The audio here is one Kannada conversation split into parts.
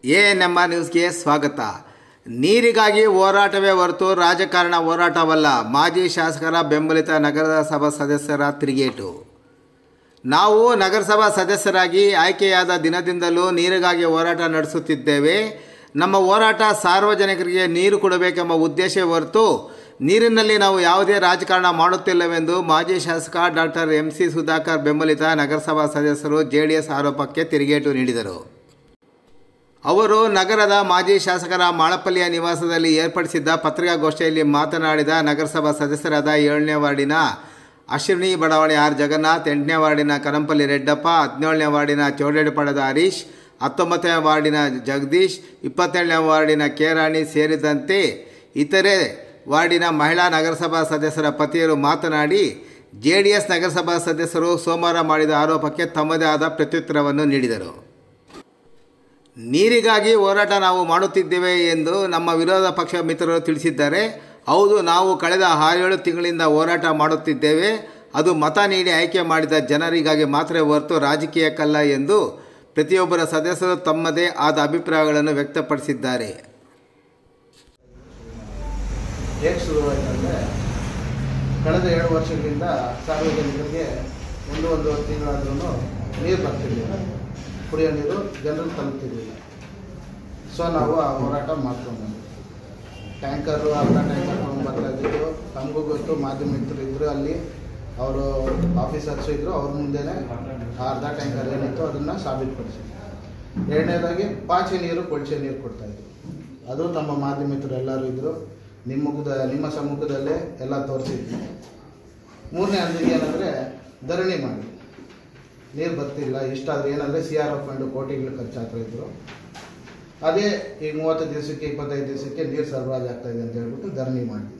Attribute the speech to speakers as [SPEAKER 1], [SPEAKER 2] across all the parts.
[SPEAKER 1] ಎ ನಮ್ಮ ನ್ಯೂಸ್ಗೆ ಸ್ವಾಗತ ನೀರಿಗಾಗಿ ಹೋರಾಟವೇ ಹೊರತು ರಾಜಕಾರಣ ಹೋರಾಟವಲ್ಲ ಮಾಜಿ ಶಾಸಕರ ಬೆಂಬಲಿತ ನಗರಸಭಾ ಸದಸ್ಯರ ತಿರುಗೇಟು ನಾವು ನಗರಸಭಾ ಸದಸ್ಯರಾಗಿ ಆಯ್ಕೆಯಾದ ದಿನದಿಂದಲೂ ನೀರಿಗಾಗಿ ಹೋರಾಟ ನಡೆಸುತ್ತಿದ್ದೇವೆ ನಮ್ಮ ಹೋರಾಟ ಸಾರ್ವಜನಿಕರಿಗೆ ನೀರು ಕೊಡಬೇಕೆಂಬ ಉದ್ದೇಶ ಹೊರತು ನೀರಿನಲ್ಲಿ ನಾವು ಯಾವುದೇ ರಾಜಕಾರಣ ಮಾಡುತ್ತಿಲ್ಲವೆಂದು ಮಾಜಿ ಶಾಸಕ ಡಾಕ್ಟರ್ ಎಂ ಸಿ ಸುಧಾಕರ್ ಬೆಂಬಲಿತ ನಗರಸಭಾ ಸದಸ್ಯರು ಜೆ ಡಿ ಎಸ್ ಆರೋಪಕ್ಕೆ ತಿರುಗೇಟು ನೀಡಿದರು ಅವರು ನಗರದ ಮಾಜಿ ಶಾಸಕರ ಮಾಳಪಲ್ಲಿಯ ನಿವಾಸದಲ್ಲಿ ಏರ್ಪಡಿಸಿದ್ದ ಪತ್ರಿಕಾಗೋಷ್ಠಿಯಲ್ಲಿ ಮಾತನಾಡಿದ ನಗರಸಭಾ ಸದಸ್ಯರಾದ ಏಳನೇ ವಾರ್ಡಿನ ಅಶ್ವಿನಿ ಬಡಾವಣೆ ಆರ್ ಜಗನ್ನಾಥ್ ಎಂಟನೇ ವಾರ್ಡಿನ ಕರಂಪಲ್ಲಿ ರೆಡ್ಡಪ್ಪ ಹದಿನೇಳನೇ ವಾರ್ಡಿನ ಚೌಡೇಡಿಪಾಳ್ಯದ ಹರೀಶ್ ಹತ್ತೊಂಬತ್ತನೇ ವಾರ್ಡಿನ ಜಗದೀಶ್ ಇಪ್ಪತ್ತೇಳನೇ ವಾರ್ಡಿನ ಕೆ ರಾಣಿ ಸೇರಿದಂತೆ ಇತರೆ ವಾರ್ಡಿನ ಮಹಿಳಾ ನಗರಸಭಾ ಸದಸ್ಯರ ಪತಿಯರು ಮಾತನಾಡಿ ಜೆ ಡಿ ಎಸ್ ನಗರಸಭಾ ಸದಸ್ಯರು ಸೋಮವಾರ ಮಾಡಿದ ಆರೋಪಕ್ಕೆ ತಮ್ಮದೇ ಆದ ಪ್ರತ್ಯುತ್ತರವನ್ನು ನೀಡಿದರು ನೀರಿಗಾಗಿ ಹೋರಾಟ ನಾವು ಮಾಡುತ್ತಿದ್ದೇವೆ ಎಂದು ನಮ್ಮ ವಿರೋಧ ಪಕ್ಷ ಮಿತ್ರರು ತಿಳಿಸಿದ್ದಾರೆ ಹೌದು ನಾವು ಕಳೆದ ಆರೇಳು ತಿಂಗಳಿಂದ ಹೋರಾಟ ಮಾಡುತ್ತಿದ್ದೇವೆ ಅದು ಮತ ನೀಡಿ ಆಯ್ಕೆ ಮಾಡಿದ ಜನರಿಗಾಗಿ ಮಾತ್ರ ಹೊರತು ರಾಜಕೀಯಕ್ಕಲ್ಲ ಎಂದು ಪ್ರತಿಯೊಬ್ಬರ ಸದಸ್ಯರು ತಮ್ಮದೇ ಆದ ಅಭಿಪ್ರಾಯಗಳನ್ನು ವ್ಯಕ್ತಪಡಿಸಿದ್ದಾರೆ
[SPEAKER 2] ಹೇಗೆ ಶುರುವಾಯಿತಂದರೆ ಕಳೆದ ಎರಡು ವರ್ಷಗಳಿಂದ ಸಾರ್ವಜನಿಕರಿಗೆ ಒಂದು ಒಂದೂವರೆ ತಿಂಗಳಾದ್ರೂ ನೀರು ಬರ್ತಿರ್ಲಿಲ್ಲ ಕುಡಿಯೋ ನೀರು ಜನರಿಗೆ ತಲುಪ್ತಿರ್ಲಿಲ್ಲ ಸೊ ನಾವು ಆ ಹೋರಾಟ ಮಾಡ್ಕೊಂಡು ಬಂದ್ವಿ ಟ್ಯಾಂಕರು ಅರ್ಧ ಟ್ಯಾಂಕರ್ ತೊಗೊಂಡು ಬರ್ತಾ ಇದ್ದಿದ್ದು ನಮಗೂ ಗೊತ್ತು ಮಾಧ್ಯಮಿಕರು ಇದ್ದರು ಅಲ್ಲಿ ಅವರು ಆಫೀಸರ್ಸು ಇದ್ದರು ಅವ್ರ ಮುಂದೆನೇ ಆ ಅರ್ಧ ಟ್ಯಾಂಕರ್ ಏನಿತ್ತು ಅದನ್ನು ಸಾಬೀತುಪಡಿಸಿದ್ರು ಎರಡನೇದಾಗಿ ಪಾಚಿ ನೀರು ಕೊಳಚೆ ನೀರು ಕೊಡ್ತಾಯಿದ್ರು ಅದು ನಮ್ಮ ಮಾಧ್ಯಮಿಕರು ಎಲ್ಲರೂ ಇದ್ದರು ನಿಮ್ಮ ಮುಖದ ನಿಮ್ಮ ಸಮ್ಮುಖದಲ್ಲೇ ಎಲ್ಲ ತೋರಿಸಿದ್ವಿ ಮೂರನೇ ಹಂತಕ್ಕೆ ಏನಂದರೆ ಧರಣಿ ಮಾಡಿ ನೀರು ಬರ್ತಿಲ್ಲ ಇಷ್ಟಾದ್ರೆ ಏನಂದರೆ ಸಿ ಆರ್ ಎಫ್ ಫಂಡು ಕೋಟಿಗಳು ಖರ್ಚಾಗ್ತಾ ಇದ್ರು ಅದೇ ಈಗ ಮೂವತ್ತು ದಿವಸಕ್ಕೆ ಇಪ್ಪತ್ತೈದು ದಿವಸಕ್ಕೆ ನೀರು ಸರಬರಾಜು ಆಗ್ತಾ ಇದೆ ಅಂತ ಹೇಳ್ಬಿಟ್ಟು ಧರಣಿ ಮಾಡಿದ್ವಿ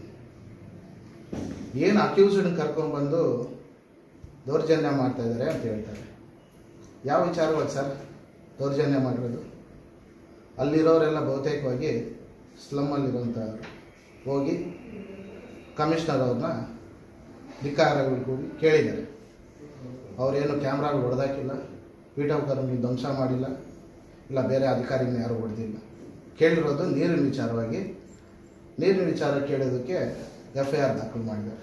[SPEAKER 2] ಏನು ಅಕ್ಯೂಸ್ಡ್ ಕರ್ಕೊಂಡ್ಬಂದು ದೌರ್ಜನ್ಯ ಮಾಡ್ತಾ ಇದ್ದಾರೆ ಅಂತ ಹೇಳ್ತಾರೆ ಯಾವ ವಿಚಾರವಾಗಿ ಸರ್ ದೌರ್ಜನ್ಯ ಮಾಡಿರೋದು ಅಲ್ಲಿರೋರೆಲ್ಲ ಬಹುತೇಕವಾಗಿ ಸ್ಲಮ್ಮಲ್ಲಿರೋಂಥವ್ರು ಹೋಗಿ ಕಮಿಷನರ್ ಅವ್ರನ್ನ ಧಿಕ್ಕಾರಗಳು ಕೂಡಿ ಕೇಳಿದ್ದಾರೆ ಅವರೇನು ಕ್ಯಾಮ್ರಾಗಳು ಹೊಡೆದಾಕಿಲ್ಲ ಪೀಠೋಪಕರಣಗಳು ಧ್ವಂಸ ಮಾಡಿಲ್ಲ ಇಲ್ಲ ಬೇರೆ ಅಧಿಕಾರಿಗಳನ್ನ ಯಾರು ಹೊಡೆದಿಲ್ಲ ಕೇಳಿರೋದು ನೀರಿನ ವಿಚಾರವಾಗಿ ನೀರಿನ ವಿಚಾರ ಕೇಳೋದಕ್ಕೆ ಎಫ್ ಐ ಆರ್ ದಾಖಲು ಮಾಡಿದ್ದಾರೆ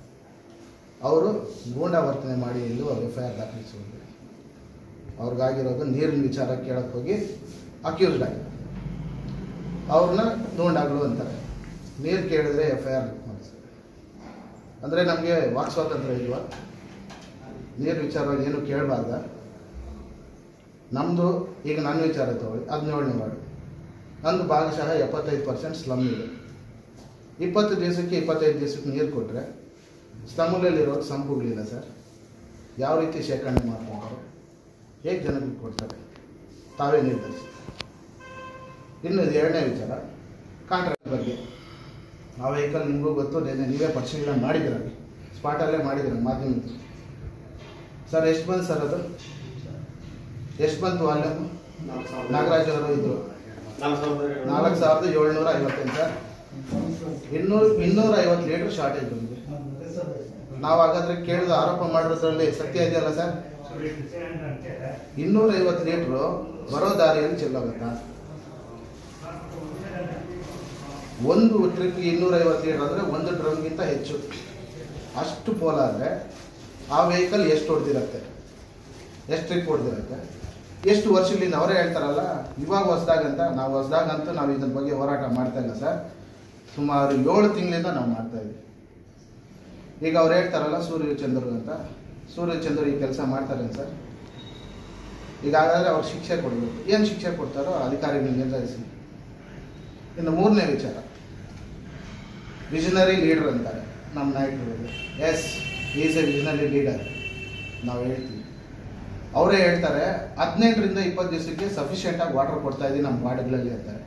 [SPEAKER 2] ಅವರು ಗೂಂಡಾ ವರ್ತನೆ ಮಾಡಿ ಎಲ್ಲೂ ಎಫ್ ಐ ಆರ್ ದಾಖಲಿಸುವುದು ಅವ್ರಿಗಾಗಿರೋದು ನೀರಿನ ವಿಚಾರ ಕೇಳಕ್ಕೆ ಹೋಗಿ ಅಕ್ಯೂಸ್ಡ್ ಆಗಿದ್ದಾರೆ ಅವ್ರನ್ನ ಗೂಂಡಾಗಳು ಅಂತಾರೆ ನೀರು ಕೇಳಿದ್ರೆ ಎಫ್ ಐ ಆರ್ ಮಾಡಿಸ್ತಾರೆ ಅಂದರೆ ನಮಗೆ ವಾಕ್ ಸ್ವಾತಂತ್ರ್ಯ ಇಲ್ವಾ ನೀರು ವಿಚಾರವಾಗಿ ಏನು ಕೇಳಬಾರ್ದ ನಮ್ಮದು ಈಗ ನನ್ನ ವಿಚಾರ ತಗೊಳ್ಳಿ ಹದಿನೇಳನೇ ವಾರ್ಡು ನಂದು ಭಾಗಶಃ ಎಪ್ಪತ್ತೈದು ಪರ್ಸೆಂಟ್ ಸ್ಲಮ್ ಇದೆ ಇಪ್ಪತ್ತು ದಿವಸಕ್ಕೆ ಇಪ್ಪತ್ತೈದು ದಿವಸಕ್ಕೆ ನೀರು ಕೊಟ್ಟರೆ ಸ್ಲಮ್ಮಲ್ಲಿರೋದು ಸಂಪುಗಳಿಲ್ಲ ಸರ್ ಯಾವ ರೀತಿ ಶೇಖರಣೆ ಮಾಡ್ಕೊತಾರೆ ಹೇಗೆ ಜನಗಳಿಗೆ ಕೊಡ್ತಾರೆ ತಾವೇ ನಿರ್ಧರಿಸಿ ಇನ್ನು ಇದು ಎರಡನೇ ವಿಚಾರ ಕಾಂಟ್ರಾಕ್ಟ್ ಬಗ್ಗೆ ಆ ವೆಹಿಕಲ್ ನಿಮಗೂ ಗೊತ್ತು ನೆನ್ನೆ ನೀವೇ ಪರಿಶೀಲನೆ ಮಾಡಿದ್ದೀರ ಸ್ಪಾಟಲ್ಲೇ ಮಾಡಿದ್ದೀರ ಮಾಧ್ಯಮ ಸರ್ ಎಷ್ಟು ಬಂತು ಸರ್ ಅದು ಎಷ್ಟು ಬಂತು ವಾಲ್ಯೂಮ್ ನಾಗರಾಜ್ ಅವರು ಇದ್ರು ನಾಲ್ಕು ಸಾವಿರದ ಏಳ್ನೂರ ಐವತ್ತೆಂಟು ಸರ್ ಇನ್ನೂರು ಇನ್ನೂರ ಐವತ್ತು ಲೀಟ್ರ್ ಶಾರ್ಟೇಜ್ ಬಂದಿದೆ ನಾವು ಹಾಗಾದ್ರೆ ಕೇಳಿದ ಆರೋಪ ಮಾಡಿರೋದ್ರಲ್ಲಿ ಸತ್ಯ ಇದೆಯಲ್ಲ ಸರ್ ಇನ್ನೂರ ಐವತ್ತು ಲೀಟ್ರು ಬರೋ ದಾರಿಯಲ್ಲಿ ಚೆಲ್ಲೋಗುತ್ತಾ ಒಂದು ಟ್ರಿಪ್ ಇನ್ನೂರ ಐವತ್ತು ಲೀಟರ್ ಅಂದರೆ ಒಂದು ಡ್ರಮ್ಗಿಂತ ಹೆಚ್ಚು ಅಷ್ಟು ಪೋಲಾದರೆ ಆ ವೆಹಿಕಲ್ ಎಷ್ಟು ಹೊಡೆದಿರತ್ತೆ ಎಷ್ಟು ಟ್ರಿಪ್ ಹೊಡೆದಿರತ್ತೆ ಎಷ್ಟು ವರ್ಷಗಳಿಂದ ಅವರೇ ಹೇಳ್ತಾರಲ್ಲ ಇವಾಗ ಹೊಸ್ದಾಗಂತ ನಾವು ಹೊಸ್ದಾಗಂತೂ ನಾವು ಇದ್ರ ಬಗ್ಗೆ ಹೋರಾಟ ಮಾಡ್ತಾ ಇಲ್ಲ ಸರ್ ಸುಮಾರು ಏಳು ತಿಂಗಳಿಂದ ನಾವು ಮಾಡ್ತಾ ಇದ್ವಿ ಈಗ ಅವ್ರು ಹೇಳ್ತಾರಲ್ಲ ಸೂರ್ಯಚಂದ್ರ ಅಂತ ಸೂರ್ಯಚಂದ್ರ ಈ ಕೆಲಸ ಮಾಡ್ತಾರೆ ಸರ್ ಈಗ ಹಾಗಾದ್ರೆ ಅವ್ರು ಶಿಕ್ಷೆ ಕೊಡಬೇಕು ಏನು ಶಿಕ್ಷೆ ಕೊಡ್ತಾರೋ ಅಧಿಕಾರಿಗಳು ನಿರ್ಧರಿಸಿ ಇನ್ನು ಮೂರನೇ ವಿಚಾರ ವಿಷನರಿ ಲೀಡರ್ ಅಂತಾರೆ ನಮ್ಮ ನಾಯಕರು ಎಸ್ ಈಸ್ ಎ ವಿಷನರಿ ಲೀಡರ್ ನಾವು ಹೇಳ್ತೀವಿ ಅವರೇ ಹೇಳ್ತಾರೆ ಹದಿನೆಂಟರಿಂದ ಇಪ್ಪತ್ತು ದಿವಸಕ್ಕೆ ಸಫಿಷಿಯೆಂಟಾಗಿ ವಾಟರ್ ಕೊಡ್ತಾ ಇದ್ದೀವಿ ನಮ್ಮ ವಾರ್ಡ್ಗಳಲ್ಲಿ ಅಂತಾರೆ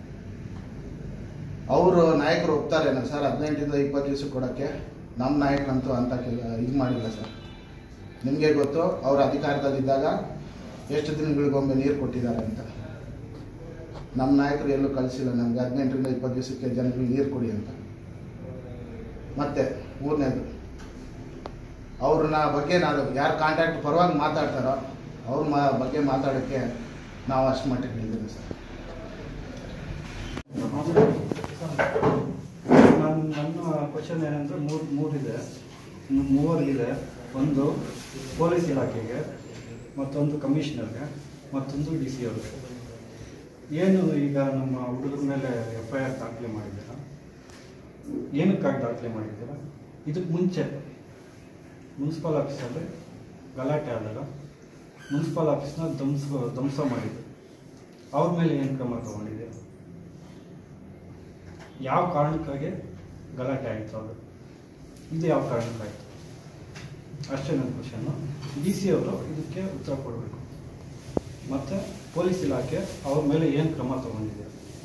[SPEAKER 2] ಅವರು ನಾಯಕರು ಒಪ್ತಾರೇನೋ ಸರ್ ಹದಿನೆಂಟರಿಂದ ಇಪ್ಪತ್ತು ದಿವಸ ಕೊಡೋಕ್ಕೆ ನಮ್ಮ ನಾಯಕರಂತೂ ಅಂತ ಕೆಲ ಇದು ಮಾಡಿಲ್ಲ ಸರ್ ನಿಮಗೆ ಗೊತ್ತು ಅವರು ಅಧಿಕಾರದಲ್ಲಿದ್ದಾಗ ಎಷ್ಟು ದಿನಗಳಿಗೊಮ್ಮೆ ನೀರು ಕೊಟ್ಟಿದ್ದಾರೆ ಅಂತ ನಮ್ಮ ನಾಯಕರು ಎಲ್ಲೂ ಕಳಿಸಿಲ್ಲ ನಮ್ಗೆ ಹದಿನೆಂಟರಿಂದ ಇಪ್ಪತ್ತು ದಿವಸಕ್ಕೆ ಜನಗಳಿಗೆ ನೀರು ಕೊಡಿ ಅಂತ ಮತ್ತೆ ಮೂರನೇದು ಅವ್ರನ್ನ ಬಗ್ಗೆ ನಾವು ಯಾರು ಕಾಂಟ್ಯಾಕ್ಟ್ ಪರವಾಗಿ ಮಾತಾಡ್ತಾರೋ ಅವ್ರ ಮಾ ಬಗ್ಗೆ ಮಾತಾಡೋಕ್ಕೆ ನಾವು ಅಷ್ಟು ಮಟ್ಟಿಗೆ ಇಳಿದಿದ್ದೀವಿ ಸರ್
[SPEAKER 3] ನನ್ನ ನನ್ನ ಕ್ವಶನ್ ಏನಂದರೆ ಮೂರು ಮೂರಿದೆ ಮೂ- ಮೂವರಿಗಿದೆ ಒಂದು ಪೊಲೀಸ್ ಇಲಾಖೆಗೆ ಮತ್ತೊಂದು ಕಮಿಷನರ್ಗೆ ಮತ್ತೊಂದು ಡಿ ಸಿ ಅವ್ರಿಗೆ ಏನು ಈಗ ನಮ್ಮ ಹುಡುಗರ ಮೇಲೆ ಎಫ್ ಐ ಆರ್ ದಾಖಲೆ ಮಾಡಿದ್ದೀರಾ ಏನಕ್ಕಾಗಿ ದಾಖಲೆ ಮಾಡಿದ್ದೀರಾ ಇದಕ್ಕೆ ಮುಂಚೆ ಮುನ್ಸಿಪಲ್ ಆಫೀಸಲ್ಲಿ ಗಲಾಟೆ ಆದಾಗ ಮುನ್ಸಿಪಲ್ ಆಫೀಸ್ನ ಧ್ವಂಸ ಧ್ವಂಸ ಮಾಡಿದ್ರು ಅವ್ರ ಮೇಲೆ ಏನು ಕ್ರಮ ತಗೊಂಡಿದೆ ಯಾವ ಕಾರಣಕ್ಕಾಗಿ ಗಲಾಟೆ ಆಯಿತು ಅದು ಇದು ಯಾವ ಕಾರಣಕ್ಕಾಯಿತು ಅಷ್ಟೇ ನನ್ನ ಕ್ವಶನ್ನು ಡಿ ಸಿ ಅವರು ಇದಕ್ಕೆ ಉತ್ತರ ಕೊಡಬೇಕು ಮತ್ತು ಪೊಲೀಸ್ ಇಲಾಖೆ ಅವ್ರ ಮೇಲೆ ಏನು ಕ್ರಮ ತಗೊಂಡಿದೆ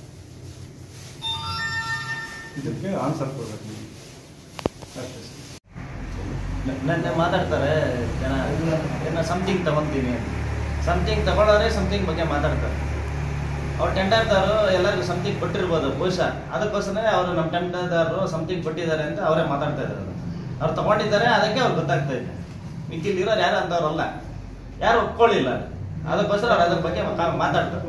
[SPEAKER 3] ಇದಕ್ಕೆ ಆನ್ಸರ್ ಕೊಡಬೇಕು ನೀವು ಅಷ್ಟೇ ಸರ್
[SPEAKER 4] ನನ್ನ ಮಾತಾಡ್ತಾರೆ ಜನ ಏನೋ ಸಮಥಿಂಗ್ ತಗೊಂತೀನಿ ಅಂತ ಸಮಥಿಂಗ್ ತಗೊಳ್ಳೋರೆ ಸಮಥಿಂಗ್ ಬಗ್ಗೆ ಮಾತಾಡ್ತಾರೆ ಅವ್ರು ಟೆಂಡರ್ದಾರರು ಎಲ್ಲರಿಗೂ ಸಮಥಿಂಗ್ ಕೊಟ್ಟಿರ್ಬೋದು ಬಹುಶಃ ಅದಕ್ಕೋಸ್ಕರ ಅವರು ನಮ್ಮ ಟೆಂಡರ್ದಾರರು ಸಮಥಿಂಗ್ ಕೊಟ್ಟಿದ್ದಾರೆ ಅಂತ ಅವರೇ ಮಾತಾಡ್ತಾ ಇದ್ದಾರೆ ಅವ್ರು ತಗೊಂಡಿದ್ದಾರೆ ಅದಕ್ಕೆ ಅವ್ರಿಗೆ ಗೊತ್ತಾಗ್ತಾ ಇದೆ ಮಿಕ್ಕಿಲಿರೋರು ಯಾರು ಅಂತವ್ರಲ್ಲ ಯಾರು ಒಪ್ಕೊಳ್ಳಿಲ್ಲ ಅದಕ್ಕೋಸ್ಕರ ಅವ್ರು ಅದ್ರ ಬಗ್ಗೆ ಮಾ- మాట్లాడతారు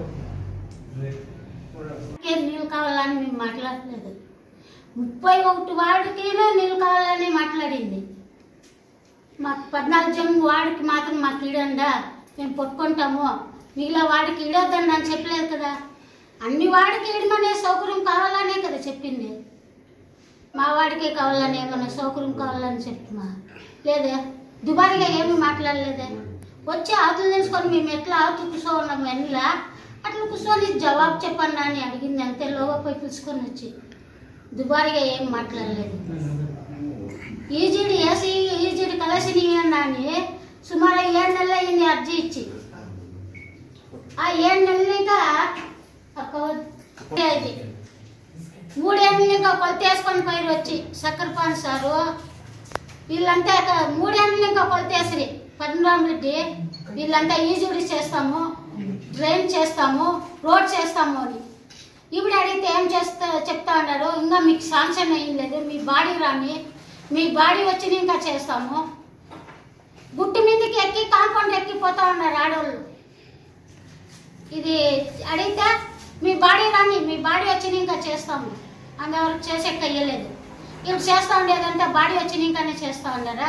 [SPEAKER 5] ఏ నీళ్ళు కావాలని మేము మాట్లాడలేదు ముప్పై ఒకటి వాడికేనే నీళ్ళు కావాలని మాట్లాడింది మాకు పద్నాలుగు జన్ వాడికి మాత్రం మాకు ఇడండా మేము పట్టుకుంటాము మిగిలిన వాడికి ఇడొద్దండి అని చెప్పలేదు కదా అన్ని వాడికి ఇడమనే సౌకర్యం కావాలనే కదా చెప్పింది మా వాడికే కావాలని ఏమన్నా సౌకర్యం కావాలని చెప్తున్నా లేదే దుబారిగా ఏమీ మాట్లాడలేదే వచ్చి ఆతులు తెలుసుకొని మేము ఎట్లా ఆతులు కూర్చో ఉన్నాం వెన్నలా అట్లా కూర్చొని జవాబు చెప్పండి అని అడిగింది అంతే లోగా పోయి పిలుచుకొని వచ్చి దుబారిగా ఏం మాట్లాడలేదు ఈజీడి వేసి ఈజీడి కలసిని అని సుమారు ఏడు నెలలు అయింది అర్జీ ఇచ్చి ఆ ఏడు నెలలుగా ఇది మూడేళ్ళు ఇంకా కొలతేసుకొని పైరు వచ్చి సక్కరపాన్ సారు వీళ్ళంతా ఒక- మూడేళ్ళు ఇంకా కొలతేసిరి పద్మనాభ రెడ్డి వీళ్ళంతా ఈజీడి చేస్తాము డ్రైన్ చేస్తాము రోడ్ చేస్తాము అని ఇప్పుడు అడిగితే ఏం చేస్తా చెప్తా ఉన్నారు ఇంకా మీకు శాంక్షన్ అయ్యలేదు మీ బాడీ రాని మీ బాడీ వచ్చి ఇంకా చేస్తాము గుట్టు మీదకి ఎక్కి కాంపౌండ్ ఎక్కిపోతా ఉన్నారు ఆడవాళ్ళు ఇది అడిగితే మీ బాడీ రాని మీ బాడీ వచ్చి ఇంకా చేస్తాము అని ఎవరికి చేసే కయ్యలేదు ఇప్పుడు చేస్తా ఉండేదంటే బాడీ వచ్చి ఇంకానే చేస్తా ఉన్నారా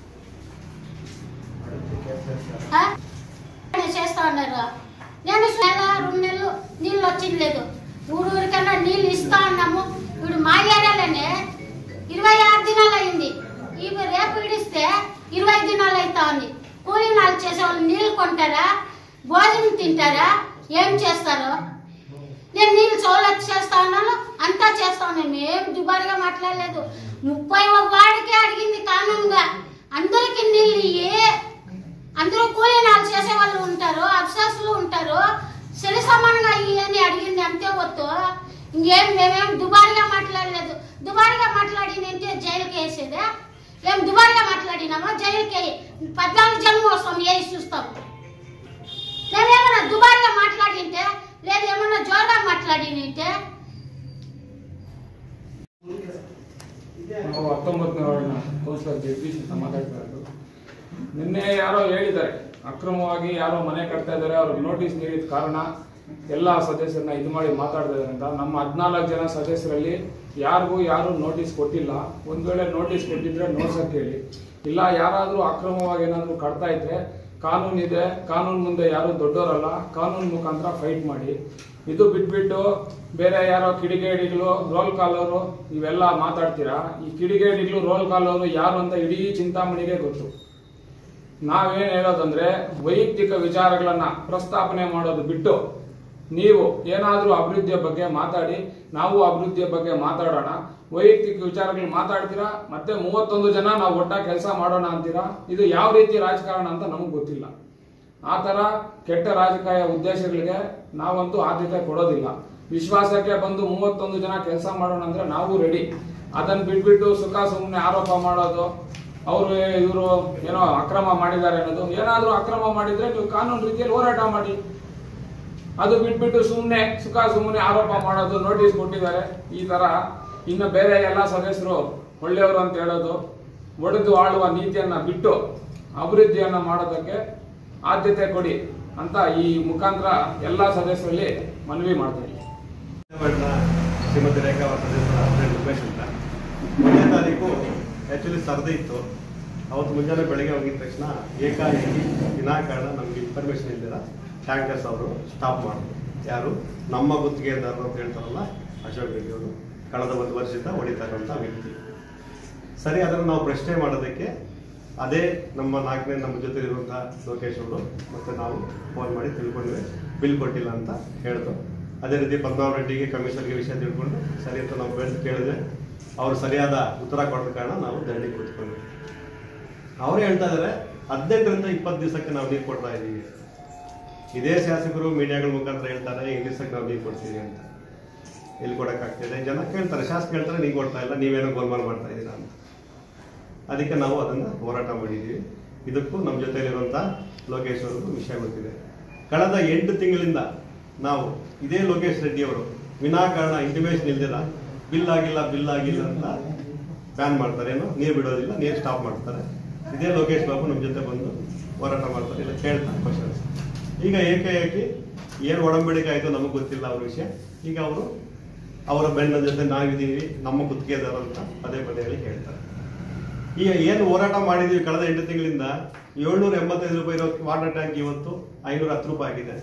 [SPEAKER 5] ఆ? అని చేస్తా ఉన్నారు నేను నెల రెండు నెలలు నీళ్ళు వచ్చింది లేదు ఊరూరికన్నా నీళ్ళు ఇస్తా ఉన్నాము ఇప్పుడు మా ఏరియాలోనే ఇరవై ఆరు దినాలు అయింది ఇవి రేపు ఇడిస్తే ఇరవై దినాలు అవుతా ఉంది కూలీ నాలు చేసే వాళ్ళు నీళ్ళు కొంటారా భోజనం తింటారా ఏం చేస్తారు నేను నీళ్ళు చౌలత్ చేస్తా ఉన్నాను అంతా చేస్తా ఉన్నాను ఏం దుబారుగా మాట్లాడలేదు ముప్పై ఒక వాడికే అడిగింది కానూనుగా అందరికి నీళ్ళు ఏ అందరూ కూలీ నాలు చేసే వాళ్ళు ఉంటారు అబ్సాసులు ఉంటారు సరి సమానంగా ఇవన్నీ అడిగింది అంతే వద్దు ఇంకేం మేమేం దుబారుగా మాట్లాడలేదు దుబారుగా మాట్లాడింది అంటే జైలుకి వేసేదే ఏం దుబారుగా మాట్లాడినామా జైలుకి పద్నాలుగు జన్మ వస్తాం ఏ చూస్తాం నేనేమన్నా దుబారుగా మాట్లాడింటే లేదు ఏమన్నా జోరుగా మాట్లాడినంటే
[SPEAKER 6] ನಾವು ಹತ್ತೊಂಬತ್ತನೇ ವಾರ್ಡ್ನ ಕೌನ್ಸಿಲರ್ ಜಗದೀಶ್ ಅಂತ ಮಾತಾಡ್ತಾ ಇರೋದು ನಿನ್ನೆ ಯಾರೋ ಹೇಳಿದ್ದಾರೆ ಅಕ್ರಮವಾಗಿ ಯಾರೋ ಮನೆ ಕಟ್ತಾ ಇದ್ದಾರೆ ಅವ್ರಿಗೆ ನೋಟಿಸ್ ನೀಡಿದ ಕಾರಣ ಎಲ್ಲ ಸದಸ್ಯರನ್ನ ಇದು ಮಾಡಿ ಮಾತಾಡ್ತಾ ಇದ್ದಾರೆ ಅಂತ ನಮ್ಮ ಹದಿನಾಲ್ಕು ಜನ ಸದಸ್ಯರಲ್ಲಿ ಯಾರಿಗೂ ಯಾರು ನೋಟಿಸ್ ಕೊಟ್ಟಿಲ್ಲ ಒಂದ್ ವೇಳೆ ನೋಟಿಸ್ ಕೊಟ್ಟಿದ್ರೆ ನೋಡ್ಸಕ್ ಹೇಳಿ ಇಲ್ಲ ಯಾರಾದ್ರೂ ಅಕ್ರಮವಾಗಿ ಏನಾದ್ರು ಕಟ್ತಾ ಇದ್ರೆ ಕಾನೂನು ಇದೆ ಕಾನೂನು ಮುಂದೆ ಯಾರು ದೊಡ್ಡವರಲ್ಲ ಕಾನೂನು ಮುಖಾಂತರ ಫೈಟ್ ಮಾಡಿ ಇದು ಬಿಟ್ಬಿಟ್ಟು ಬೇರೆ ಯಾರೋ ಕಿಡಿಗೇಡಿಗಳು ರೋಲ್ ಕಾಲೋರು ಇವೆಲ್ಲ ಮಾತಾಡ್ತೀರಾ ಈ ಕಿಡಿಗೇಡಿಗಳು ರೋಲ್ ಕಾಲೋರು ಯಾರು ಅಂತ ಇಡೀ ಚಿಂತಾಮಣಿಗೆ ಗೊತ್ತು ನಾವೇನ್ ಹೇಳೋದಂದ್ರೆ ವೈಯಕ್ತಿಕ ವಿಚಾರಗಳನ್ನ ಪ್ರಸ್ತಾಪನೆ ಮಾಡೋದು ಬಿಟ್ಟು ನೀವು ಏನಾದ್ರೂ ಅಭಿವೃದ್ಧಿಯ ಬಗ್ಗೆ ಮಾತಾಡಿ ನಾವು ಅಭಿವೃದ್ಧಿಯ ಬಗ್ಗೆ ಮಾತಾಡೋಣ ವೈಯಕ್ತಿಕ ವಿಚಾರಗಳು ಮಾತಾಡ್ತೀರಾ ಮತ್ತೆ ಮೂವತ್ತೊಂದು ಜನ ನಾವು ಒಟ್ಟಾಗಿ ಕೆಲಸ ಮಾಡೋಣ ಅಂತೀರಾ ಇದು ಯಾವ ರೀತಿ ರಾಜಕಾರಣ ಅಂತ ನಮಗೆ ಗೊತ್ತಿಲ್ಲ ಆ ತರ ಕೆಟ್ಟ ರಾಜಕೀಯ ಉದ್ದೇಶಗಳಿಗೆ ನಾವಂತೂ ಆದ್ಯತೆ ಕೊಡೋದಿಲ್ಲ ವಿಶ್ವಾಸಕ್ಕೆ ಬಂದು ಮೂವತ್ತೊಂದು ಜನ ಕೆಲಸ ಮಾಡೋಣ ಅಂದ್ರೆ ನಾವು ರೆಡಿ ಅದನ್ನ ಬಿಟ್ಬಿಟ್ಟು ಸುಖ ಸುಮ್ಮನೆ ಆರೋಪ ಮಾಡೋದು ಅವರು ಇವರು ಏನೋ ಅಕ್ರಮ ಮಾಡಿದ್ದಾರೆ ಅನ್ನೋದು ಏನಾದ್ರೂ ಅಕ್ರಮ ಮಾಡಿದ್ರೆ ನೀವು ಕಾನೂನು ರೀತಿಯಲ್ಲಿ ಹೋರಾಟ ಮಾಡಿ ಅದು ಬಿಟ್ಬಿಟ್ಟು ಸುಮ್ಮನೆ ಸುಖ ಸುಮ್ಮನೆ ಆರೋಪ ಮಾಡೋದು ನೋಟಿಸ್ ಕೊಟ್ಟಿದ್ದಾರೆ ಈ ತರ ಇನ್ನು ಬೇರೆ ಎಲ್ಲ ಸದಸ್ಯರು ಒಳ್ಳೆಯವರು ಅಂತ ಹೇಳೋದು ಒಡೆದು ಆಳುವ ನೀತಿಯನ್ನ ಬಿಟ್ಟು ಅಭಿವೃದ್ಧಿಯನ್ನ ಮಾಡೋದಕ್ಕೆ ಆದ್ಯತೆ ಕೊಡಿ ಅಂತ ಈ ಮುಖಾಂತರ ಎಲ್ಲ ಸದಸ್ಯರಲ್ಲಿ ಮನವಿ ಮಾಡ್ತಾ ಇದ್ದೀನಿ
[SPEAKER 7] ವಾರ್ಡ್ನ ಶ್ರೀಮತಿ ರೇಖಾ ಅವರ ಸದಸ್ಯರ ಅಭ್ಯರ್ಥಿ ಉಮೇಶ್ ಅಂತ ಒಂದನೇ ತಾರೀಕು ಆ್ಯಕ್ಚುಲಿ ಸರ್ದಿ ಇತ್ತು ಅವತ್ತು ಮುಂಜಾನೆ ಬೆಳಗ್ಗೆ ಹೋಗಿದ ತಕ್ಷಣ ಏಕಾಏಕಿ ವಿನಾಕಾರಣ ನಮಗೆ ಇನ್ಫಾರ್ಮೇಶನ್ ಇಲ್ದಿರ ಟ್ಯಾಂಕರ್ಸ್ ಅವರು ಸ್ಟಾಪ್ ಮಾಡಿದ್ರು ಯಾರು ನಮ್ಮ ಗುತ್ತಿಗೆದಾರರು ಅಂತ ಹೇಳ್ತಾರಲ್ಲ ಅಶೋಕ್ ರೆಡ್ಡಿ ಅವರು ಕಳೆದ ಒಂದು ವರ್ಷದಿಂದ ಹೊಡಿತಾರಂತ ವ್ಯಕ್ತಿ ಸರಿ ಅದನ್ನು ನಾವು ಪ್ರಶ್ನೆ ಮಾಡೋದಕ್ಕೆ ಅದೇ ನಮ್ಮ ನಾಲ್ಕನೇ ನಮ್ಮ ಜೊತೆ ಇರುವಂತಹ ಲೋಕೇಶ್ ಅವರು ಮತ್ತೆ ನಾವು ಫೋನ್ ಮಾಡಿ ತಿಳ್ಕೊಂಡ್ವಿ ಬಿಲ್ ಕೊಟ್ಟಿಲ್ಲ ಅಂತ ಹೇಳಿದ್ರು ಅದೇ ರೀತಿ ಪದ್ಮಾವತಿ ರೆಡ್ಡಿಗೆ ಕಮಿಷನರ್ಗೆ ವಿಷಯ ತಿಳ್ಕೊಂಡು ಸರಿ ಅಂತ ನಾವು ಬೆಳೆದು ಕೇಳಿದ್ರೆ ಅವರು ಸರಿಯಾದ ಉತ್ತರ ಕೊಡದ ಕಾರಣ ನಾವು ಧರಣಿ ಕೂತ್ಕೊಂಡ್ವಿ ಅವ್ರು ಹೇಳ್ತಾ ಇದಾರೆ ಹದಿನೆಂಟರಿಂದ ಇಪ್ಪತ್ತು ದಿವಸಕ್ಕೆ ನಾವು ನೀರು ಕೊಡ್ತಾ ಇದ್ದೀವಿ ಇದೇ ಶಾಸಕರು ಮೀಡಿಯಾಗಳ ಮುಖಾಂತರ ಹೇಳ್ತಾರೆ ಈ ದಿವಸಕ್ಕೆ ನಾವು ನೀರು ಕೊಡ್ತೀವಿ ಅಂತ ಎಲ್ಲಿ ಕೊಡೋಕ್ಕಾಗ್ತಿದೆ ಜನ ಕೇಳ್ತಾರೆ ಶಾಸಕ ಹೇಳ್ತಾರೆ ನೀವು ಕೊಡ್ತಾ ಇಲ್ಲ ನೀವೇನೋ ಗೋಲ್ಮಾಲ್ ಮಾಡ್ತಾ ಇದ್ದೀರಾ ಅಂತ ಅದಕ್ಕೆ ನಾವು ಅದನ್ನು ಹೋರಾಟ ಮಾಡಿದ್ದೀವಿ ಇದಕ್ಕೂ ನಮ್ಮ ಜೊತೆಲಿರುವಂಥ ಲೋಕೇಶ್ ಅವ್ರಿಗೂ ವಿಷಯ ಗೊತ್ತಿದೆ ಕಳೆದ ಎಂಟು ತಿಂಗಳಿಂದ ನಾವು ಇದೇ ಲೋಕೇಶ್ ರೆಡ್ಡಿ ಅವರು ವಿನಾಕಾರಣ ಇಂಟಿಮೇಷನ್ ಇಲ್ದಿರ ಬಿಲ್ ಆಗಿಲ್ಲ ಬಿಲ್ ಆಗಿಲ್ಲ ಅಂತ ಬ್ಯಾನ್ ಮಾಡ್ತಾರೆ ಏನು ನೀರು ಬಿಡೋದಿಲ್ಲ ನೀರು ಸ್ಟಾಪ್ ಮಾಡ್ತಾರೆ ಇದೇ ಲೋಕೇಶ್ ಬಾಬು ನಮ್ಮ ಜೊತೆ ಬಂದು ಹೋರಾಟ ಮಾಡ್ತಾರೆ ಇಲ್ಲ ಕೇಳ್ತಾರೆ ಕ್ವಶನ್ಸ್ ಈಗ ಏಕಾಏಕಿ ಏನು ಒಡಂಬಡಿಕೆ ಆಯಿತು ನಮಗೆ ಗೊತ್ತಿಲ್ಲ ಅವ್ರ ವಿಷಯ ಈಗ ಅವರು ಅವರ ಬೆನ್ನ ಜೊತೆ ನಾವಿದ್ದೀವಿ ನಮ್ಮ ಗುತ್ತಿಗೆದಾರ ಅಂತ ಪದೇ ಪದೇ ಹೇಳಿ ಹೇಳ್ತಾರೆ ಈಗ ಏನು ಹೋರಾಟ ಮಾಡಿದೀವಿ ಕಳೆದ ಎಂಟು ತಿಂಗಳಿಂದ ಏಳ್ನೂರ ಎಂಬತ್ತೈದು ರೂಪಾಯಿ ಇರೋ ವಾಟರ್ ಟ್ಯಾಂಕ್ ಇವತ್ತು ಐನೂರ ಹತ್ತು ರೂಪಾಯಿ ಆಗಿದೆ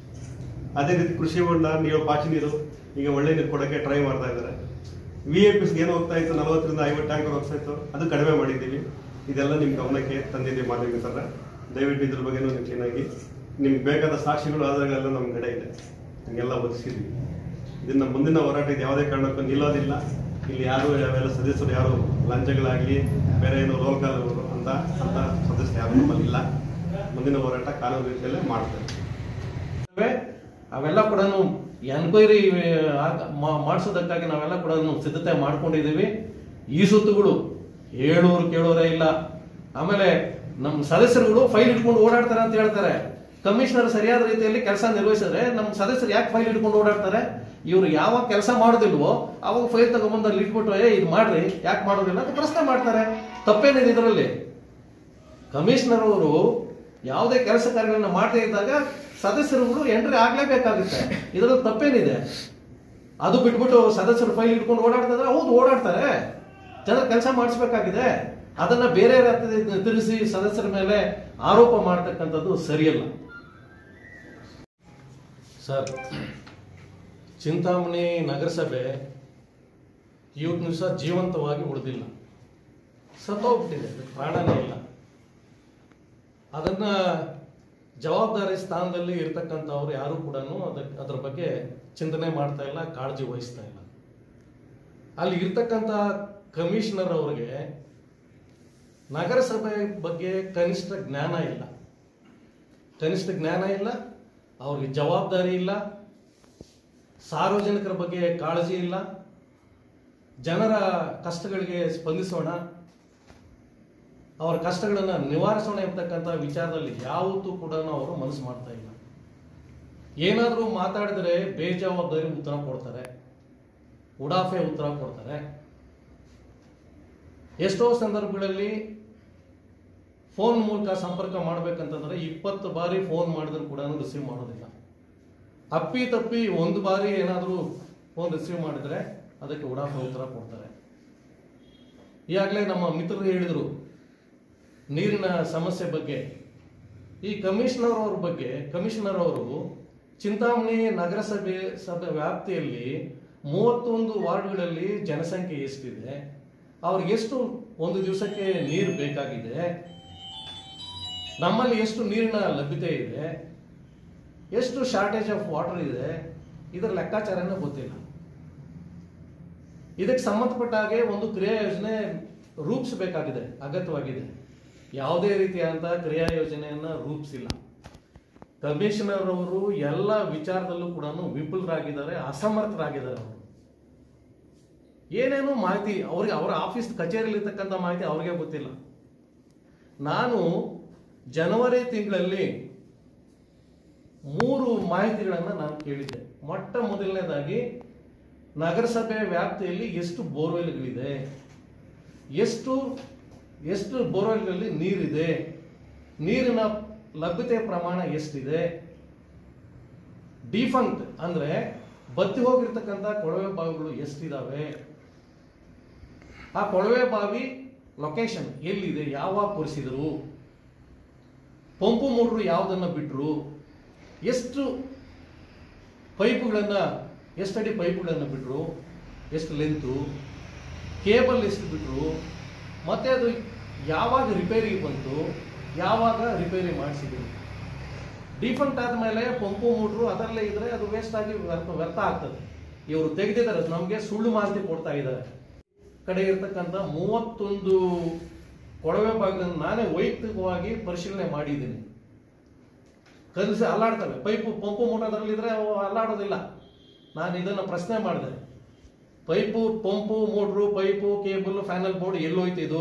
[SPEAKER 7] ಅದೇ ರೀತಿ ಕೃಷಿ ಹೊಂಡ ನೀರು ಪಾಚಿ ನೀರು ಈಗ ಒಳ್ಳೆ ನೀರು ಕೊಡೋಕ್ಕೆ ಟ್ರೈ ಮಾಡ್ತಾ ಇದ್ದಾರೆ ವಿ ಎ ಪಿಸ್ಗೆ ಏನು ಹೋಗ್ತಾ ಇತ್ತು ನಲವತ್ತರಿಂದ ಐವತ್ತು ಟ್ಯಾಂಕರ್ ಹೋಗ್ತಾ ಇತ್ತು ಅದು ಕಡಿಮೆ ಮಾಡಿದ್ದೀವಿ ಇದೆಲ್ಲ ನಿಮ್ಮ ಗಮನಕ್ಕೆ ತಂದಿದ್ದೀವಿ ಮಾಧ್ಯಮ ಸರ್ ದಯವಿಟ್ಟು ಇದ್ರ ಬಗ್ಗೆನೂ ನೀವು ಚೆನ್ನಾಗಿ ನಿಮ್ಗೆ ಬೇಕಾದ ಸಾಕ್ಷಿಗಳು ಆಧಾರಗಳೆಲ್ಲ ನಮ್ಮ ಕಡೆ ಇದೆ ಹಂಗೆಲ್ಲ ಒದಗಿಸಿದ್ವಿ ಇದನ್ನ ಮುಂದಿನ ಹೋರಾಟ ಇದು ಯಾವುದೇ ಕಾರಣಕ್ಕೂ ನಿಲ್ಲೋದಿಲ್ಲ ಇಲ್ಲಿ ಯಾರು ಯಾವೆಲ್ಲ ಸದಸ್ಯರು ಯಾರು ಲಂಚಗಳಾಗಲಿ ಬೇರೆ ಏನು ರೋಲ್ ಕಾಲ್ ಅಂತ ಅಂತ ಸದಸ್ಯರು ಯಾರು ನಮ್ಮಲ್ಲಿ ಇಲ್ಲ ಮುಂದಿನ ಹೋರಾಟ ಕಾನೂನು ರೀತಿಯಲ್ಲೇ ಮಾಡ್ತೇವೆ
[SPEAKER 8] ಇವೆ. ಅವೆಲ್ಲ ಕೂಡ ಎನ್ಕ್ವೈರಿ ಮಾಡಿಸೋದಕ್ಕಾಗಿ ನಾವೆಲ್ಲ ಕೂಡ ಸಿದ್ಧತೆ ಮಾಡ್ಕೊಂಡಿದ್ದೀವಿ ಈ ಸುತ್ತುಗಳು ಹೇಳೋರು ಕೇಳೋರೇ ಇಲ್ಲ ಆಮೇಲೆ ನಮ್ಮ ಸದಸ್ಯರುಗಳು ಫೈಲ್ ಇಟ್ಕೊಂಡು ಓಡಾಡ್ತಾರೆ ಅಂತ ಹೇಳ್ತಾರೆ ಕಮಿಷನರ್ ಸರಿಯಾದ ರೀತಿಯಲ್ಲಿ ಕೆಲಸ ನಿರ್ವಹಿಸಿದ್ರೆ ನಮ್ಮ ಸದಸ್ಯರು ಯಾಕೆ ಫೈಲ್ ಇಟ್ಕೊಂಡು ಓಡಾಡ್ತಾರೆ ಇವ್ರು ಯಾವಾಗ ಕೆಲಸ ಮಾಡೋದಿಲ್ವೋ ಅವಾಗ ಫೈಲ್ ತಗೊಂಬಂದು ಅಲ್ಲಿ ಇಟ್ಬಿಟ್ಟು ಏ ಇದು ಮಾಡ್ರಿ ಯಾಕೆ ಮಾಡೋದಿಲ್ಲ ಅಂತ ಪ್ರಶ್ನೆ ಮಾಡ್ತಾರೆ ತಪ್ಪೇನಿದೆ ಇದರಲ್ಲಿ ಕಮಿಷನರ್ ಅವರು ಯಾವುದೇ ಕೆಲಸ ಕಾರ್ಯಗಳನ್ನ ಮಾಡದೇ ಇದ್ದಾಗ ಸದಸ್ಯರುಗಳು ಎಂಟ್ರಿ ಆಗ್ಲೇಬೇಕಾಗುತ್ತೆ ಇದರಲ್ಲಿ ತಪ್ಪೇನಿದೆ ಅದು ಬಿಟ್ಬಿಟ್ಟು ಸದಸ್ಯರು ಫೈಲ್ ಇಟ್ಕೊಂಡು ಓಡಾಡ್ತಿದ್ರೆ ಹೌದು ಓಡಾಡ್ತಾರೆ ಜನರ ಕೆಲಸ ಮಾಡಿಸ್ಬೇಕಾಗಿದೆ ಅದನ್ನ ಬೇರೆ ರೀತಿ ತಿರುಗಿಸಿ ಸದಸ್ಯರ ಮೇಲೆ ಆರೋಪ ಮಾಡ್ತಕ್ಕಂಥದ್ದು ಸರಿಯಲ್ಲ ಸರ್ ಚಿಂತಾಮಣಿ ನಗರಸಭೆ ಇವತ್ತು ದಿವಸ ಜೀವಂತವಾಗಿ ಉಳಿದಿಲ್ಲ ಸತ್ತೋಗ್ಬಿಟ್ಟಿದೆ ಅದಕ್ಕೆ ಪ್ರಾಣನೇ ಇಲ್ಲ ಅದನ್ನ ಜವಾಬ್ದಾರಿ ಸ್ಥಾನದಲ್ಲಿ ಇರ್ತಕ್ಕಂಥವ್ರು ಯಾರು ಕೂಡ ಅದಕ್ಕೆ ಅದ್ರ ಬಗ್ಗೆ ಚಿಂತನೆ ಮಾಡ್ತಾ ಇಲ್ಲ ಕಾಳಜಿ ವಹಿಸ್ತಾ ಇಲ್ಲ ಅಲ್ಲಿ ಇರ್ತಕ್ಕಂಥ ಕಮಿಷನರ್ ಅವ್ರಿಗೆ ನಗರಸಭೆ ಬಗ್ಗೆ ಕನಿಷ್ಠ ಜ್ಞಾನ ಇಲ್ಲ ಕನಿಷ್ಠ ಜ್ಞಾನ ಇಲ್ಲ ಅವ್ರಿಗೆ ಜವಾಬ್ದಾರಿ ಇಲ್ಲ ಸಾರ್ವಜನಿಕರ ಬಗ್ಗೆ ಕಾಳಜಿ ಇಲ್ಲ ಜನರ ಕಷ್ಟಗಳಿಗೆ ಸ್ಪಂದಿಸೋಣ ಅವರ ಕಷ್ಟಗಳನ್ನ ನಿವಾರಿಸೋಣ ಎಂಬತಕ್ಕಂಥ ವಿಚಾರದಲ್ಲಿ ಯಾವತ್ತೂ ಕೂಡ ಅವರು ಮನಸ್ಸು ಮಾಡ್ತಾ ಇಲ್ಲ ಏನಾದರೂ ಮಾತಾಡಿದರೆ ಬೇಜವಾಬ್ದಾರಿ ಉತ್ತರ ಕೊಡ್ತಾರೆ ಉಡಾಫೆ ಉತ್ತರ ಕೊಡ್ತಾರೆ ಎಷ್ಟೋ ಸಂದರ್ಭಗಳಲ್ಲಿ ಫೋನ್ ಮೂಲಕ ಸಂಪರ್ಕ ಮಾಡ್ಬೇಕಂತಂದ್ರೆ ಇಪ್ಪತ್ತು ಬಾರಿ ಫೋನ್ ಮಾಡಿದ್ರು ಕೂಡ ರಿಸೀವ್ ಮಾಡೋದಿಲ್ಲ ಅಪ್ಪಿ ತಪ್ಪಿ ಒಂದು ಬಾರಿ ಏನಾದರೂ ಫೋನ್ ರಿಸೀವ್ ಮಾಡಿದ್ರೆ ಅದಕ್ಕೆ ಉಡಾಫೆ ಉತ್ತರ ಕೊಡ್ತಾರೆ ಈಗಾಗಲೇ ನಮ್ಮ ಮಿತ್ರರು ಹೇಳಿದರು ನೀರಿನ ಸಮಸ್ಯೆ ಬಗ್ಗೆ ಈ ಕಮಿಷನರ್ ಅವ್ರ ಬಗ್ಗೆ ಕಮಿಷನರ್ ಅವರು ಚಿಂತಾಮಣಿ ನಗರಸಭೆ ಸಭೆ ವ್ಯಾಪ್ತಿಯಲ್ಲಿ ಮೂವತ್ತೊಂದು ವಾರ್ಡ್ಗಳಲ್ಲಿ ಜನಸಂಖ್ಯೆ ಎಷ್ಟಿದೆ ಅವ್ರಿಗೆ ಎಷ್ಟು ಒಂದು ದಿವಸಕ್ಕೆ ನೀರು ಬೇಕಾಗಿದೆ ನಮ್ಮಲ್ಲಿ ಎಷ್ಟು ನೀರಿನ ಲಭ್ಯತೆ ಇದೆ ಎಷ್ಟು ಶಾರ್ಟೇಜ್ ಆಫ್ ವಾಟರ್ ಇದೆ ಇದರ ಲೆಕ್ಕಾಚಾರನೇ ಗೊತ್ತಿಲ್ಲ ಇದಕ್ಕೆ ಸಂಬಂಧಪಟ್ಟ ಹಾಗೆ ಒಂದು ಕ್ರಿಯಾ ಯೋಜನೆ ರೂಪಿಸಬೇಕಾಗಿದೆ ಅಗತ್ಯವಾಗಿದೆ ಯಾವುದೇ ರೀತಿಯಾದಂತಹ ಕ್ರಿಯಾ ಯೋಜನೆಯನ್ನ ರೂಪಿಸಿಲ್ಲ ಕಮಿಷನರ್ ಅವರು ಎಲ್ಲ ವಿಚಾರದಲ್ಲೂ ಕೂಡ ವಿಫಲರಾಗಿದ್ದಾರೆ ಅಸಮರ್ಥರಾಗಿದ್ದಾರೆ ಅವರು ಏನೇನು ಮಾಹಿತಿ ಅವ್ರಿಗೆ ಅವರ ಆಫೀಸ್ ಕಚೇರಿಯಲ್ಲಿ ಇರ್ತಕ್ಕಂಥ ಮಾಹಿತಿ ಅವ್ರಿಗೆ ಗೊತ್ತಿಲ್ಲ ನಾನು ಜನವರಿ ತಿಂಗಳಲ್ಲಿ ಮೂರು ಮಾಹಿತಿಗಳನ್ನು ನಾನು ಕೇಳಿದ್ದೆ ಮೊಟ್ಟ ಮೊದಲನೇದಾಗಿ ನಗರಸಭೆ ವ್ಯಾಪ್ತಿಯಲ್ಲಿ ಎಷ್ಟು ಬೋರ್ವೆಲ್ಗಳಿದೆ ಎಷ್ಟು ಎಷ್ಟು ಬೋರ್ವೆಲ್ಗಳಲ್ಲಿ ನೀರಿದೆ ನೀರಿನ ಲಭ್ಯತೆ ಪ್ರಮಾಣ ಎಷ್ಟಿದೆ ಡಿಫಂಕ್ಟ್ ಅಂದ್ರೆ ಬತ್ತಿ ಹೋಗಿರ್ತಕ್ಕಂಥ ಕೊಳವೆ ಬಾವಿಗಳು ಎಷ್ಟಿದಾವೆ ಆ ಕೊಳವೆ ಬಾವಿ ಲೊಕೇಶನ್ ಎಲ್ಲಿದೆ ಯಾವಾಗ ಕೊರೆಸಿದ್ರು ಪಂಪು ಮೋಟ್ರು ಯಾವುದನ್ನ ಬಿಟ್ರು ಎಷ್ಟು ಪೈಪುಗಳನ್ನ ಎಷ್ಟಡಿ ಪೈಪುಗಳನ್ನ ಬಿಟ್ರು ಎಷ್ಟು ಲೆಂತು ಕೇಬಲ್ ಎಷ್ಟು ಬಿಟ್ರು ಮತ್ತೆ ಅದು ಯಾವಾಗ ರಿಪೇರಿ ಬಂತು ಯಾವಾಗ ರಿಪೇರಿ ಮಾಡಿಸಿದ್ರು ಡಿಫಂಕ್ಟ್ ಆದ್ಮೇಲೆ ಪಂಪು ಮೋಟ್ರು ಅದರಲ್ಲೇ ಇದ್ರೆ ಅದು ವೇಸ್ಟ್ ಆಗಿ ವ್ಯರ್ಥ ವ್ಯರ್ಥ ಆಗ್ತದೆ ಇವರು ತೆಗೆದಿದ್ದಾರೆ ನಮಗೆ ಸುಳ್ಳು ಮಾಹಿತಿ ಕೊಡ್ತಾ ಇದ್ದಾರೆ ಕಡೆ ಇರ್ತಕ್ಕಂಥ ಮೂವತ್ತೊಂದು ಕೊಳವೆ ಭಾಗಗಳನ್ನು ನಾನೇ ವೈಯಕ್ತಿಕವಾಗಿ ಪರಿಶೀಲನೆ ಮಾಡಿದ್ದೀನಿ ಕಲಿಸಿ ಅಲ್ಲಾಡ್ತವೆ ಪೈಪು ಪಂಪು ಮೋಟರ್ ಅದರಲ್ಲಿದ್ರೆ ಅವು ಅಲ್ಲಾಡೋದಿಲ್ಲ ನಾನು ಇದನ್ನು ಪ್ರಶ್ನೆ ಮಾಡಿದೆ pipe pump motor pipe cable panel board ಎಲ್ಲೋಯ್ತು ಇದು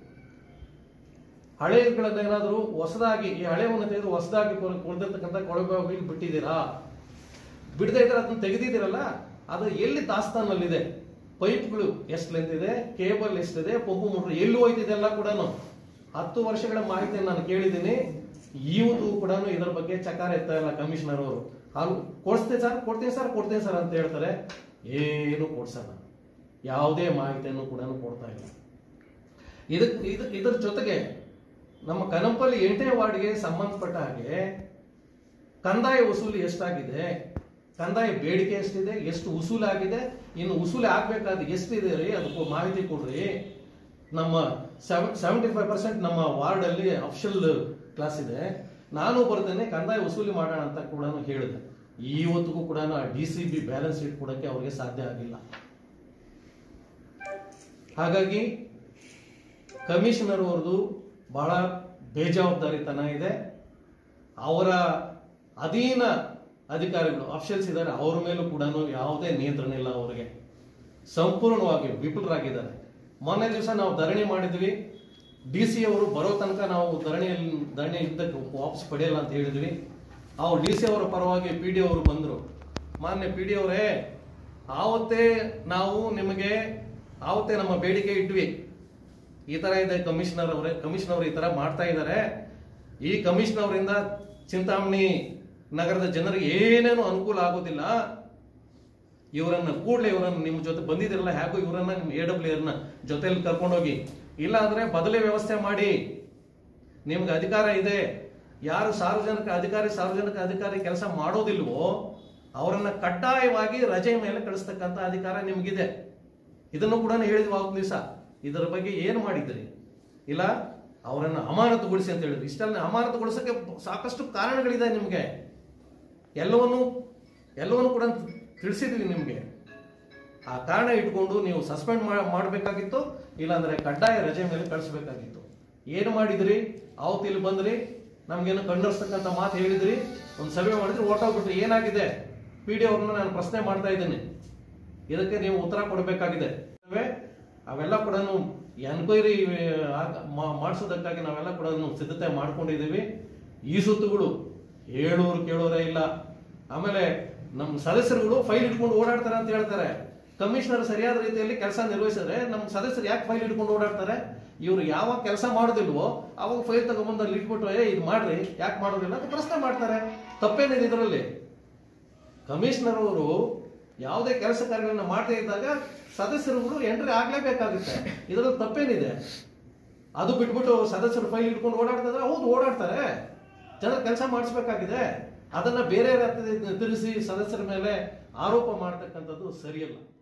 [SPEAKER 8] ಹಳೆಗಳನ್ನೇನಾದರೂ ಹೊಸದಾಗಿ ಈ ಹಳೆವನ್ನು ತೆಗೆದು ಹೊಸದಾಗಿ ಕೊಡ್ದಿರ್ತಕ್ಕಂಥ ಕೊಳವೆ ಬಾವಿಗೆ ಬಿಟ್ಟಿದ್ದೀರಾ ಬಿಡದೇ ಇದ್ರೆ ಅದನ್ನ ತೆಗೆದಿದ್ದೀರಲ್ಲ ಅದು ಎಲ್ಲಿ ದಾಸ್ತಾನಲ್ಲಿದೆ ಪೈಪ್ಗಳು ಎಷ್ಟು ಲೆಂತ್ ಇದೆ ಕೇಬಲ್ ಎಷ್ಟಿದೆ ಪಂಪು ಮೋಟ್ರ್ ಎಲ್ಲಿ ಹೋಯ್ತಿದೆ ಎಲ್ಲ ಕೂಡ ಹತ್ತು ವರ್ಷಗಳ ಮಾಹಿತಿಯನ್ನು ನಾನು ಕೇಳಿದ್ದೀನಿ ಇವತ್ತು ಕೂಡ ಇದರ ಬಗ್ಗೆ ಚಕಾರ ಎತ್ತಾ ಇಲ್ಲ ಕಮಿಷನರ್ ಅವರು ಹಾಲು ಕೊಡ್ಸ್ತೀನಿ ಸರ್ ಕೊಡ್ತೀನಿ ಸರ್ ಕೊಡ್ತೀನಿ ಸರ್ ಅಂತ ಹೇಳ್ತಾರೆ ಏನು ಕೊಡ್ಸಲ್ಲ ಯಾವುದೇ ಮಾಹಿತಿಯನ್ನು ಕೂಡ ಕೊಡ್ತಾ ಇಲ್ಲ ಇದಕ್ ಇದು ಇದರ ಜೊತೆಗೆ ನಮ್ಮ ಕನಂಪಲ್ಲಿ ಎಂಟನೇ ವಾರ್ಡ್ಗೆ ಸಂಬಂಧಪಟ್ಟ ಹಾಗೆ ಕಂದಾಯ ವಸೂಲಿ ಎಷ್ಟಾಗಿದೆ ಕಂದಾಯ ಬೇಡಿಕೆ ಎಷ್ಟಿದೆ ಎಷ್ಟು ಉಸೂಲಾಗಿದೆ ಇನ್ನು ಉಸೂಲಿ ಆಗ್ಬೇಕಾದ ಎಷ್ಟಿದೆ ರೀ ಅದಕ್ಕೂ ಮಾಹಿತಿ ಕೊಡ್ರಿ ನಮ್ಮ ಸೆವೆಂಟಿ ಫೈವ್ ಪರ್ಸೆಂಟ್ ನಮ್ಮ ವಾರ್ಡ್ ಅಲ್ಲಿ ಅಫಿಷಿಯಲ್ ಕ್ಲಾಸ್ ಇದೆ ನಾನು ಬರ್ತೇನೆ ಕಂದಾಯ ವಸೂಲಿ ಮಾಡೋಣ ಅಂತ ಕೂಡ ಹೇಳಿದೆ ಇವತ್ತಿಗೂ ಕೂಡ D C B balance sheet ಕೊಡಕ್ಕೆ ಅವ್ರಿಗೆ ಸಾಧ್ಯ ಆಗಿಲ್ಲ ಹಾಗಾಗಿ ಕಮಿಷನರ್ ಅವ್ರದ್ದು ಬಹಳ ಬೇಜವಾಬ್ದಾರಿತನ ಇದೆ ಅವರ ಅಧೀನ ಅಧಿಕಾರಿಗಳು ಅಫಿಷಿಯಲ್ಸ್ ಇದ್ದಾರೆ ಅವ್ರ ಮೇಲೂ ಕೂಡ ಯಾವುದೇ ನಿಯಂತ್ರಣ ಇಲ್ಲ ಅವರಿಗೆ ಸಂಪೂರ್ಣವಾಗಿ ವಿಫಲರಾಗಿದ್ದಾರೆ ಮೊನ್ನೆ ದಿವಸ ನಾವು ಧರಣಿ ಮಾಡಿದ್ವಿ ಡಿ ಸಿ ಅವರು ಬರೋ ತನಕ ನಾವು ಧರಣಿಯಲ್ಲಿ ಧರಣಿ ಇದ್ದಕ್ಕೆ ವಾಪಸ್ ಪಡೆಯಲ್ಲ ಅಂತ ಹೇಳಿದ್ವಿ ಅವ್ರು ಡಿ ಸಿ ಅವರ ಪರವಾಗಿ ಪಿ ಡಿ ಅವರು ಬಂದರು ಮಾನ್ಯ ಪಿ ಡಿ ಅವರೇ ಆವತ್ತೇ ನಾವು ನಿಮಗೆ ಆವತ್ತೇ ನಮ್ಮ ಬೇಡಿಕೆ ಇಟ್ವಿ ಈ ತರ ಇದೆ ಕಮಿಷನರ್ ಅವರೇ ಕಮಿಷನರ್ ಅವರು ಈ ತರ ಮಾಡ್ತಾ ಇದ್ದಾರೆ ಈ ಕಮಿಷನರ್ ಅವರಿಂದ ಚಿಂತಾಮಣಿ ನಗರದ ಜನರಿಗೆ ಏನೇನು ಅನುಕೂಲ ಆಗೋದಿಲ್ಲ ಇವರನ್ನ ಕೂಡಲೇ ಇವರನ್ನ ನಿಮ್ಮ ಜೊತೆ ಬಂದಿದಿರಲ್ಲ ಹೇಗೂ ಇವರನ್ನ ನಿಮ್ಮ ಎ ಡಬ್ಲ್ಯೂ ನ ಜೊತೆಲಿ ಕರ್ಕೊಂಡೋಗಿ ಇಲ್ಲ ಅಂದ್ರೆ ಬದಲಿ ವ್ಯವಸ್ಥೆ ಮಾಡಿ ನಿಮ್ಗೆ ಅಧಿಕಾರ ಇದೆ ಯಾರು ಸಾರ್ವಜನಿಕ ಅಧಿಕಾರಿ ಸಾರ್ವಜನಿಕ ಅಧಿಕಾರಿ ಕೆಲಸ ಮಾಡೋದಿಲ್ವೋ ಅವರನ್ನ ಕಡ್ಡಾಯವಾಗಿ ರಜೆ ಮೇಲೆ ಕಳಿಸ್ತಕ್ಕಂಥ ಅಧಿಕಾರ ನಿಮ್ಗಿದೆ ಇದನ್ನು ಕೂಡ ಹೇಳಿದ್ವಿ ಅವತ್ತು ದಿವಸ ಇದರ ಬಗ್ಗೆ ಏನು ಮಾಡಿದ್ರಿ ಇಲ್ಲ ಅವರನ್ನು ಅಮಾನತುಗೊಳಿಸಿ ಅಂತ ಹೇಳಿದ್ರು ಇಷ್ಟೆಲ್ಲ ಅಮಾನತುಗೊಳಿಸಕ್ಕೆ ಸಾಕಷ್ಟು ಕಾರಣಗಳಿದೆ ನಿಮಗೆ ಎಲ್ಲವನ್ನು ಎಲ್ಲವನ್ನು ಕೂಡ ತಿಳಿಸಿದ್ವಿ ನಿಮಗೆ ಆ ಕಾರಣ ಇಟ್ಕೊಂಡು ನೀವು ಸಸ್ಪೆಂಡ್ ಮಾಡಬೇಕಾಗಿತ್ತು ಇಲ್ಲಾಂದ್ರೆ ಕಡ್ಡಾಯ ರಜೆ ಮೇಲೆ ಕಳಿಸ್ಬೇಕಾಗಿತ್ತು ಏನು ಮಾಡಿದ್ರಿ ಅವತ್ತು ಇಲ್ಲಿ ಬಂದ್ರಿ ನಮ್ಗೇನು ಕಣ್ಣರ್ಸ್ತಕ್ಕಂಥ ಮಾತು ಹೇಳಿದ್ರಿ ಒಂದು ಸಭೆ ಮಾಡಿದ್ರಿ ಓಟೋಗ್ಬಿಟ್ರಿ ಏನಾಗಿದೆ ಪಿ ಡಿ ಅವ್ರನ್ನ ನಾನು ಪ್ರಶ್ನೆ ಮಾಡ್ತಾ ಇದ್ದೀನಿ ಇದಕ್ಕೆ ನೀವು ಉತ್ತರ ಕೊಡಬೇಕಾಗಿದೆ ಅವೆಲ್ಲ ಕೂಡ ಎನ್ಕ್ವೈರಿ ಮಾಡಿಸೋದಕ್ಕಾಗಿ ನಾವೆಲ್ಲ ಕೂಡ ಸಿದ್ಧತೆ ಮಾಡ್ಕೊಂಡಿದ್ದೀವಿ ಈ ಸುತ್ತುಗಳು ಹೇಳೋರು ಕೇಳೋರೇ ಇಲ್ಲ ಆಮೇಲೆ ನಮ್ಮ ಸದಸ್ಯರುಗಳು ಫೈಲ್ ಇಟ್ಕೊಂಡು ಓಡಾಡ್ತಾರೆ ಅಂತ ಹೇಳ್ತಾರೆ ಕಮಿಷನರ್ ಸರಿಯಾದ ರೀತಿಯಲ್ಲಿ ಕೆಲಸ ನಿರ್ವಹಿಸಿದ್ರೆ ನಮ್ಮ ಸದಸ್ಯರು ಯಾಕೆ ಫೈಲ್ ಇಟ್ಕೊಂಡು ಓಡಾಡ್ತಾರೆ ಇವರು ಯಾವಾಗ ಕೆಲಸ ಮಾಡೋದಿಲ್ವೋ ಅವಾಗ ಫೈಲ್ ತಗೊಂಬಂದು ಅಲ್ಲಿ ಇಟ್ಬಿಟ್ಟು ಏ ಇದು ಮಾಡ್ರಿ ಯಾಕೆ ಮಾಡೋದಿಲ್ಲ ಅಂತ ಪ್ರಶ್ನೆ ಮಾಡ್ತಾರೆ ತಪ್ಪೇನಿದೆ ಇದರಲ್ಲಿ ಕಮಿಷನರ್ ಅವರು ಯಾವುದೇ ಕೆಲಸ ಕಾರ್ಯಗಳನ್ನ ಮಾಡ್ತಾ ಇದ್ದಾಗ ಸದಸ್ಯರುಗಳು ಎಂಟ್ರಿ ಆಗ್ಲೇಬೇಕಾಗುತ್ತೆ ಇದರಲ್ಲಿ ತಪ್ಪೇನಿದೆ ಅದು ಬಿಟ್ಬಿಟ್ಟು ಸದಸ್ಯರು ಫೈಲ್ ಇಟ್ಕೊಂಡು ಓಡಾಡ್ತಾರೆ ಹೌದು ಓಡಾಡ್ತಾರೆ ಜನ ಕೆಲಸ ಮಾಡಿಸ್ಬೇಕಾಗಿದೆ ಅದನ್ನ ಬೇರೆ ತಿರುಗಿಸಿ ಸದಸ್ಯರ ಮೇಲೆ ಆರೋಪ ಮಾಡ್ತಕ್ಕಂಥದ್ದು ಸರಿಯಲ್ಲ